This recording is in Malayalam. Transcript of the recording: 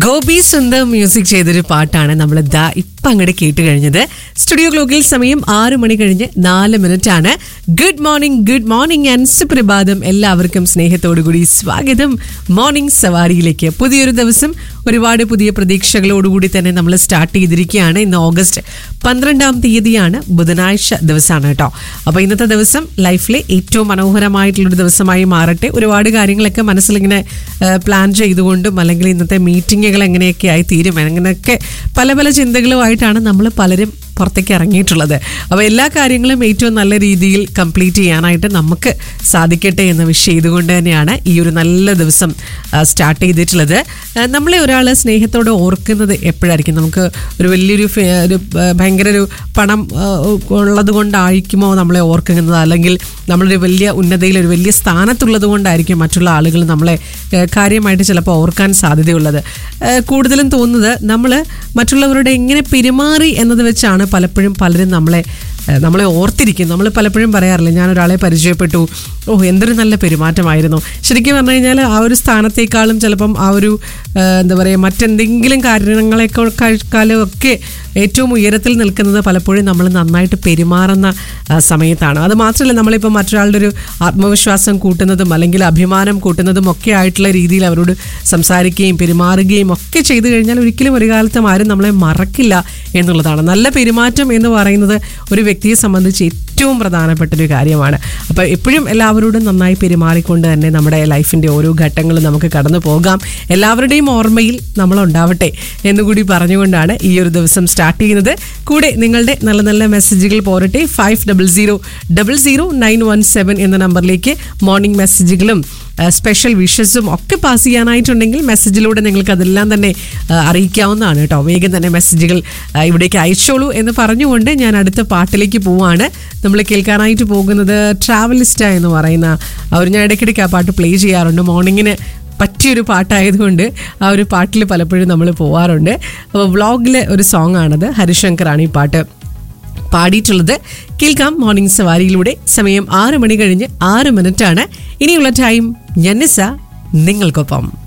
ഗോപി സുന്ദർ മ്യൂസിക് ചെയ്തൊരു പാട്ടാണ് നമ്മൾ ദാ ഇപ്പം അങ്ങോട്ട് കേട്ട് കഴിഞ്ഞത് സ്റ്റുഡിയോ ക്ലോക്കിൽ സമയം ആറ് മണി കഴിഞ്ഞ് നാല് മിനിറ്റ് ആണ് good morning good morning and സുപ്രഭാതം എല്ലാവർക്കും സ്നേഹത്തോടുകൂടി സ്വാഗതം മോർണിംഗ് സവാരിയിലേക്ക് പുതിയൊരു ദിവസം ഒരുപാട് പുതിയ പ്രതീക്ഷകളോടുകൂടി തന്നെ നമ്മൾ സ്റ്റാർട്ട് ചെയ്തിരിക്കുകയാണ് ഇന്ന് ഓഗസ്റ്റ് പന്ത്രണ്ടാം തീയതിയാണ് ബുധനാഴ്ച ദിവസമാണ് കേട്ടോ അപ്പോൾ ഇന്നത്തെ ദിവസം ലൈഫിലെ ഏറ്റവും മനോഹരമായിട്ടുള്ളൊരു ദിവസമായി മാറട്ടെ ഒരുപാട് കാര്യങ്ങളൊക്കെ മനസ്സിലിങ്ങനെ പ്ലാൻ ചെയ്തുകൊണ്ടും അല്ലെങ്കിൽ ഇന്നത്തെ മീറ്റിങ്ങുകൾ എങ്ങനെയൊക്കെ ആയി തീരും അങ്ങനെയൊക്കെ പല പല ചിന്തകളുമായിട്ടാണ് നമ്മൾ പലരും പുറത്തേക്ക് ഇറങ്ങിയിട്ടുള്ളത് അപ്പോൾ എല്ലാ കാര്യങ്ങളും ഏറ്റവും നല്ല രീതിയിൽ കംപ്ലീറ്റ് ചെയ്യാനായിട്ട് നമുക്ക് സാധിക്കട്ടെ എന്ന് വിഷ് ചെയ്തുകൊണ്ട് തന്നെയാണ് ഈ ഒരു നല്ല ദിവസം സ്റ്റാർട്ട് ചെയ്തിട്ടുള്ളത് ആ, നമ്മളെ ഒരാൾ സ്നേഹത്തോടെ ഓർക്കുന്നത് എപ്പോഴായിരിക്കും നമുക്ക് ഒരു വലിയൊരു ഫെ- ഒരു ആ, ഭയങ്കര ഒരു പണം ആ, ഉള്ളത് കൊണ്ടായിരിക്കുമോ നമ്മളെ ഓർക്കുന്നത് അല്ലെങ്കിൽ നമ്മളൊരു വലിയ ഉന്നതയിൽ ഒരു വലിയ സ്ഥാനത്തുള്ളത് കൊണ്ടായിരിക്കും മറ്റുള്ള ആളുകൾ നമ്മളെ ആ, കാര്യമായിട്ട് ചിലപ്പോൾ ഓർക്കാൻ സാധ്യതയുള്ളത് ആ, കൂടുതലും തോന്നുന്നത് നമ്മൾ മറ്റുള്ളവരോട് എങ്ങനെ പെരുമാറി എന്നത് വെച്ചാണ് പലപ്പോഴും പലരും നമ്മളെ ആ, നമ്മളെ ഓർത്തിരിക്കും നമ്മൾ പലപ്പോഴും പറയാറില്ല ഞാൻ ഒരാളെ പരിചയപ്പെട്ടു ഓ എന്തൊരു നല്ല പെരുമാറ്റമായിരുന്നു ശരിക്കും പറഞ്ഞു കഴിഞ്ഞാൽ ആ ഒരു സ്ഥാനത്തേക്കാളും ചിലപ്പം ആ ഒരു ആ, എന്താ പറയുക മറ്റെന്തെങ്കിലും കാരണങ്ങളെക്കാളും ഒക്കെ ഏറ്റവും ഉയരത്തിൽ നിൽക്കുന്നത് പലപ്പോഴും നമ്മൾ നന്നായിട്ട് പെരുമാറുന്ന ആ, സമയത്താണ് അത് മാത്രമല്ല നമ്മളിപ്പോൾ മറ്റൊരാളുടെ ഒരു ആത്മവിശ്വാസം കൂട്ടുന്നതും അല്ലെങ്കിൽ അഭിമാനം കൂട്ടുന്നതും ഒക്കെ ആയിട്ടുള്ള രീതിയിൽ അവരോട് സംസാരിക്കുകയും പെരുമാറുകയും ഒക്കെ ചെയ്തു കഴിഞ്ഞാൽ ഒരിക്കലും ഒരു കാലത്തും ആരും നമ്മളെ മറക്കില്ല എന്നുള്ളതാണ് നല്ല പെരുമാറ്റം എന്ന് പറയുന്നത് ഒരു വ്യക്തിയെ സംബന്ധിച്ച് ഏറ്റവും പ്രധാനപ്പെട്ട ഒരു കാര്യമാണ് അപ്പോൾ എപ്പോഴും എല്ലാവരോടും നന്നായി പെരുമാറിക്കൊണ്ട് തന്നെ നമ്മുടെ ലൈഫിൻ്റെ ഓരോ ഘട്ടങ്ങളും നമുക്ക് കടന്നു പോകാം എല്ലാവരുടെയും ഓർമ്മയിൽ നമ്മൾ ഉണ്ടാവട്ടെ എന്നുകൂടി പറഞ്ഞുകൊണ്ടാണ് ഈ ഒരു ദിവസം സ്റ്റാർട്ട് ചെയ്യുന്നത് കൂടെ നിങ്ങളുടെ നല്ല നല്ല മെസ്സേജുകൾ പോരട്ടെ five double zero double zero nine one seven എന്ന നമ്പറിലേക്ക് മോർണിംഗ് മെസ്സേജുകളും സ്പെഷ്യൽ വിഷസും ഒക്കെ പാസ് ചെയ്യാനായിട്ടുണ്ടെങ്കിൽ മെസ്സേജിലൂടെ നിങ്ങൾക്ക് അതെല്ലാം തന്നെ ആ, അറിയിക്കാവുന്നതാണ് കേട്ടോ വേഗം തന്നെ മെസ്സേജുകൾ ആ, ഇവിടേക്ക് അയച്ചോളൂ എന്ന് പറഞ്ഞുകൊണ്ട് ഞാൻ അടുത്ത പാട്ടിലേക്ക് പോവാണ് നമ്മൾ കേൾക്കാനായിട്ട് പോകുന്നത് ട്രാവലിസ്റ്റ എന്ന് പറയുന്ന ആ ഒരു ഞാൻ ഇടയ്ക്കിടയ്ക്ക് ആ പാട്ട് പ്ലേ ചെയ്യാറുണ്ട് മോർണിംഗിന് പറ്റിയൊരു പാട്ടായതുകൊണ്ട് ആ ഒരു പാട്ടിൽ പലപ്പോഴും നമ്മൾ പോവാറുണ്ട് അപ്പോൾ വ്ളോഗിലെ ഒരു സോങ് ആണത് ഹരിശങ്കറാണ് ഈ പാട്ട് പാടിയിട്ടുള്ളത് കേൾക്കാം മോർണിംഗ് സവാരിയിലൂടെ സമയം ആറ് മണി കഴിഞ്ഞ് ആറ് മിനിറ്റ് ആണ് ഇനിയുള്ള ടൈം ഞന്നിസ നിങ്ങൾക്കൊപ്പം